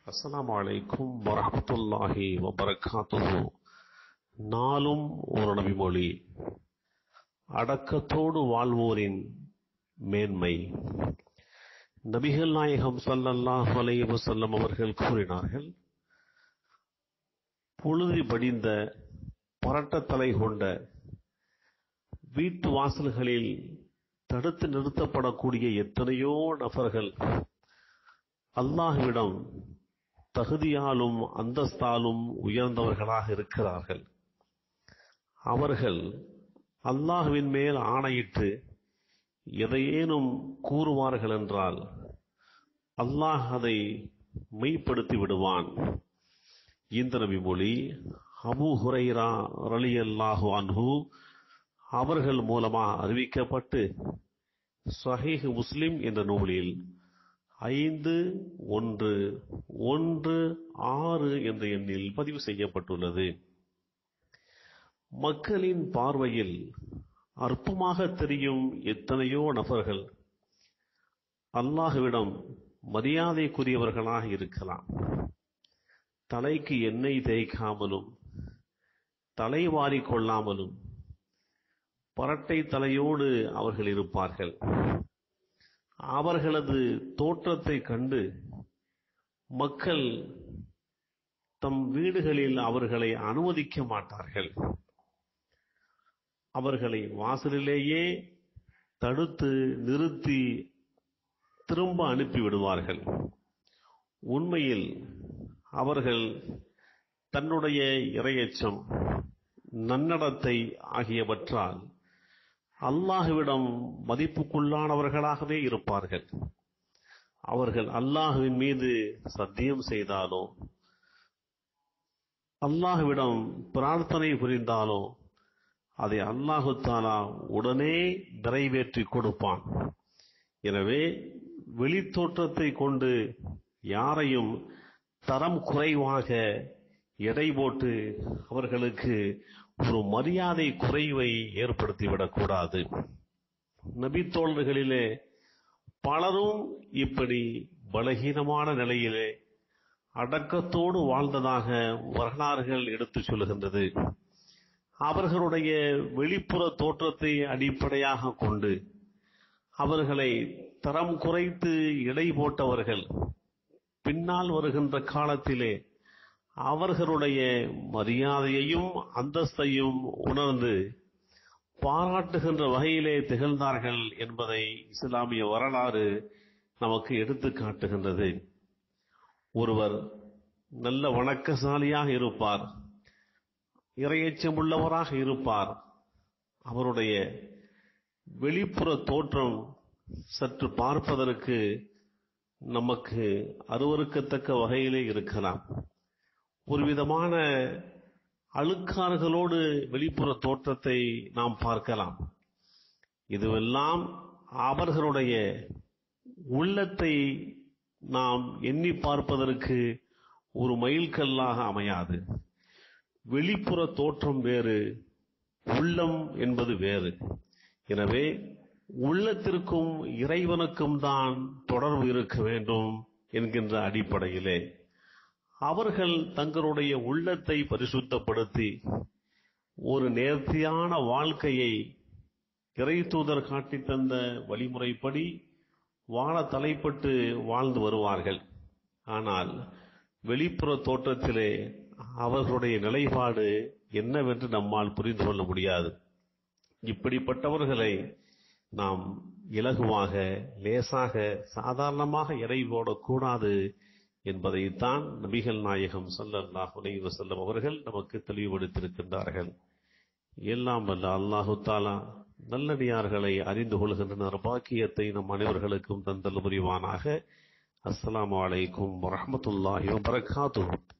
அஸ்ஸலாமு அலைக்கும் வரஹ்மத்துல்லாஹி வபரகாத்துஹு நாளும் ஒரு நபிமொழி அடக்கத்தோடு வாழ்வோரின் மேன்மை நபிகள் நாயகம் ஸல்லல்லாஹு அலைஹி வஸல்லம் அவர்கள் கூறினார்கள் புழுதி படிந்த பரட்டத்தலை கொண்ட வீட்டு வாசல்களில் தடுத்து நிறுத்தப்படக்கூடிய எத்தனையோ நபர்கள் அல்லாஹ்விடம் தகுதியாலும் அந்தஸ்தாலும் உயர்ந்தவர்களாக இருக்கிறார்கள் அவர்கள் அல்லாஹ்வின் மேல் ஆணையிட்டு எதையேனும் கூறுவார்கள் என்றால் அல்லாஹ் அதை மெய்ப்படுத்தி விடுவான் இந்த நபி மொழி அபு ஹுரைரா ரலியல்லாஹு அன்ஹு அவர்கள் மூலமாக அறிவிக்கப்பட்டு சஹீஹ் முஸ்லிம் என்ற நூலில் ஐந்து ஒன்று ஒன்று ஆறு என்ற எண்ணில் பதிவு செய்யப்பட்டுள்ளது மக்களின் பார்வையில் அற்பமாக தெரியும் எத்தனையோ நபர்கள் அல்லாஹுவிடம் மரியாதைக்குரியவர்களாக இருக்கலாம் தலைக்கு எண்ணெய் தேய்க்காமலும் தலைவாரி கொள்ளாமலும் பரட்டை தலையோடு அவர்கள் இருப்பார்கள் அவர்களது தோற்றத்தை கண்டு மக்கள் தம் வீடுகளில் அவர்களை அனுமதிக்க மாட்டார்கள் அவர்களை வாசலிலேயே தடுத்து நிறுத்தி திரும்ப அனுப்பி விடுவார்கள் உண்மையில் அவர்கள் தன்னுடைய இரையச்சம் நன்னடத்தை ஆகியவற்றால் அல்லாஹுவிடம் மதிப்புக்குள்ளானவர்களாகவே இருப்பார்கள் அவர்கள் அல்லாஹுவின் மீது சத்தியம் செய்தாலோ அல்லாஹுவிடம் பிரார்த்தனை புரிந்தாலோ அதை அல்லாஹு தாலா உடனே நிறைவேற்றி கொடுப்பான் எனவே வெளித்தோற்றத்தை கொண்டு யாரையும் தரம் குறைவாக எடை போட்டு அவர்களுக்கு ஒரு மரியாதை குறைவை ஏற்படுத்திவிடக் கூடாது நபித்தோழர்களிலே பலரும் இப்படி பலகீனமான நிலையிலே அடக்கத்தோடு வாழ்ந்ததாக வரலாறுகள் எடுத்துச் சொல்லுகின்றது அவர்களுடைய வெளிப்புற தோற்றத்தை அடிப்படையாக கொண்டு அவர்களை தரம் குறைத்து எடை போட்டவர்கள் பின்னால் வருகின்ற காலத்திலே அவர்களுடைய மரியாதையையும் அந்தஸ்தையும் உணர்ந்து பாராட்டுகின்ற வகையிலே திகழ்ந்தார்கள் என்பதை இஸ்லாமிய வரலாறு நமக்கு எடுத்து காட்டுகின்றது ஒருவர் நல்ல வணக்கசாலியாக இருப்பார் இரையச்சமுள்ளவராக இருப்பார் அவருடைய வெளிப்புற தோற்றம் சற்று பார்ப்பதற்கு நமக்கு அருவறுக்கத்தக்க வகையிலே இருக்கலாம் ஒரு விதமான அழுக்காறுகளோடு வெளிப்புற தோற்றத்தை நாம் பார்க்கலாம் இதுவெல்லாம் அவர்களுடைய உள்ளத்தை நாம் எண்ணி பார்ப்பதற்கு ஒரு மைல்கல்லாக அமையாது வெளிப்புற தோற்றம் வேறு உள்ளம் என்பது வேறு எனவே உள்ளத்திற்கும் இறைவனுக்கும் தான் தொடர்பு இருக்க வேண்டும் என்கின்ற அடிப்படையிலே அவர்கள் தங்களுடைய உள்ளத்தை பரிசுத்தப்படுத்தி ஒரு நேர்த்தியான வாழ்க்கையை இறை தூதர் காட்டித் தந்த வழிமுறைப்படி வாழ தலைப்பட்டு வாழ்ந்து வருவார்கள் ஆனால் வெளிப்புற தோற்றத்திலே அவர்களுடைய நிலைப்பாடு என்னவென்று நம்மால் புரிந்து கொள்ள முடியாது இப்படிப்பட்டவர்களை நாம் இலகுவாக லேசாக சாதாரணமாக எடை போடக்கூடாது என்பதைத்தான் நபிகள் நாயகம் சல்லல்லாஹ் அலைஹி வஸல்லம் அவர்கள் நமக்கு தெளிவுபடுத்தியிருக்கின்றார்கள் எல்லாம் வல்ல அல்லாஹு தாலா நல்லடியார்களை அறிந்து கொள்கின்ற பாக்கியத்தை நம் அனைவர்களுக்கும் தந்தல் புரிவானாக அஸ்ஸலாமு அலைக்கும் வரஹ்மத்துல்லாஹி வபரகாத்துஹு